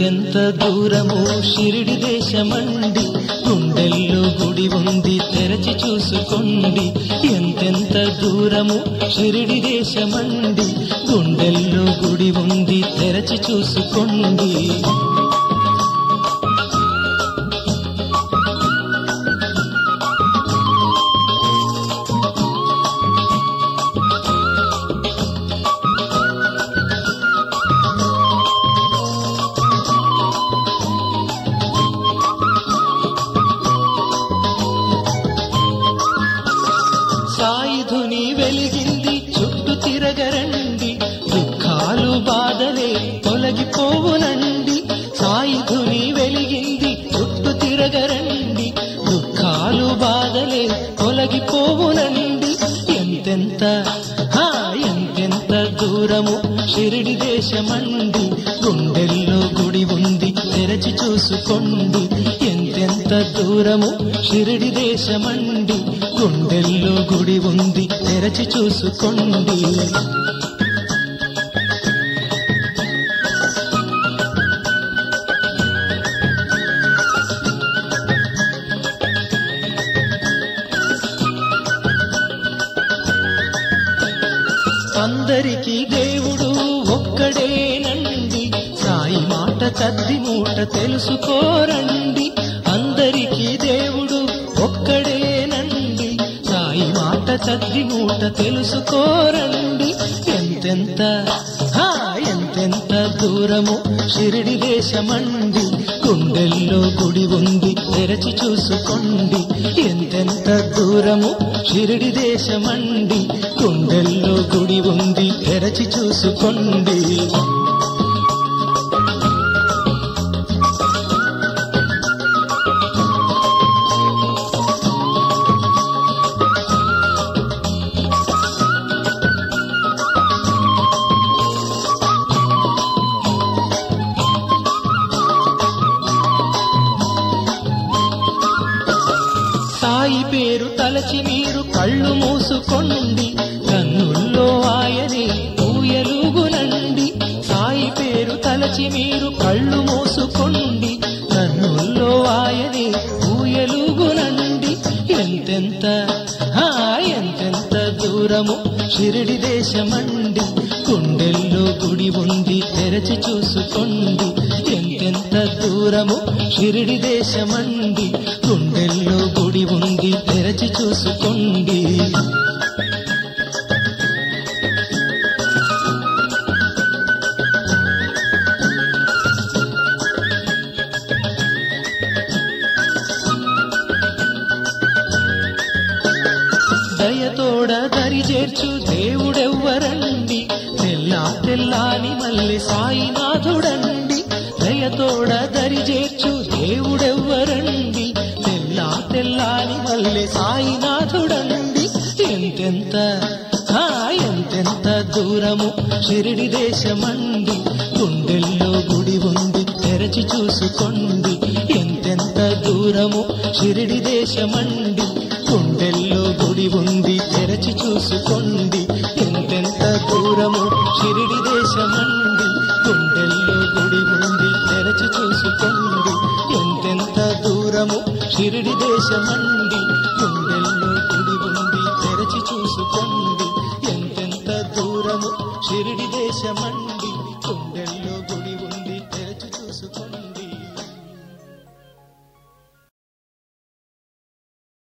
ఎంతెంత దూరము షిరిడి దేశమండి గుండెల్లో గుడి ఉంది తెరచి చూసుకోండి ఎంతెంత దూరము షిరిడి దేశమండి గుండెల్లో గుడి ఉంది తెరచి చూసుకోండి సాయుధుని వెలిగింది చుట్టూ తిరగరండి దుఃఖాలు బాధలే తొలగిపోవునండి సాయుధుని వెలిగింది చుట్టూ తిరగరండి దుఃఖాలు బాధలే తొలగిపోవునండి ఎంతెంత హా ఎంతెంత దూరము షిరిడి దేశమండి గుండెల్లో గుడి ఉంది తెరచి చూసుకోండి ఎంతెంత దూరము షిరిడి దేశమండి గుండెల్లో గుడి ఉంది తెరచి చూసుకోండి అందరికీ దేవుడు ఒక్కడేనండి సాయి మాట చద్ది మూట తెలుసుకోరండి అందరికీ దేవుడు ఒక్కడేనండి సాయి మాట చద్ది మూట తెలుసుకోరండి ఎంతెంత హా ఎంతెంత దూరము షిరిడి దేశమండి గుండెల్లో గుడి ఉంది తెరచి చూసుకోండి ఎంతెంత దూరము షిరిడి దేశమండి గుండెల్లో గుడి ఉంది తెరచి చూసుకోండి సాయి పేరు తలచి మీరు కళ్ళు మూసుకోండి కన్నుల్లో ఆయనే ఊయలుగునండి సాయి పేరు తలచి మీరు కళ్ళు మూసుకోండి కన్నుల్లో ఆయనే ఊయలుగునండి ఎంతెంత హా ఎంతెంత దూరము షిరిడి దేశమండి గుండెల్లో గుడి ఉంది తెరచి చూసుకోండి ఎంతెంత దూరము షిరిడి దేశమండి గుండెల్లో గుడి ఉంది తెరచి చూసుకోండి దయతోడ దరి చేర్చు దేవుడెవ్వరండి తెల్లా తెల్లాని మల్లె సాయినాథుడండి దయతోడ దరి చేర్చు దేవుడెవ్వరండి తెల్లా తెల్లాని మల్లె సాయినాథుడండి ఎంతెంత హా ఎంతెంత దూరము షిరిడి దేశమండి గుండెల్లో గుడి ఉంది తెరచి చూసుకోండి ఎంతెంత దూరము షిరిడి దేశమండి గుండెల్లో గుడి ఉంది తెరచి చూసుకోండి ఎంతెంత దూరము షిరిడి దేశమండి గుండెల్లో గుడి ఉంది తెరచి చూసుకోండి ఎంతెంత దూరము షిరిడి దేశమండి గుండెల్లో గుడి ఉంది తెరచి చూసుకోండి ఎంతెంత దూరము షిరిడి దేశమండి గుండెల్లో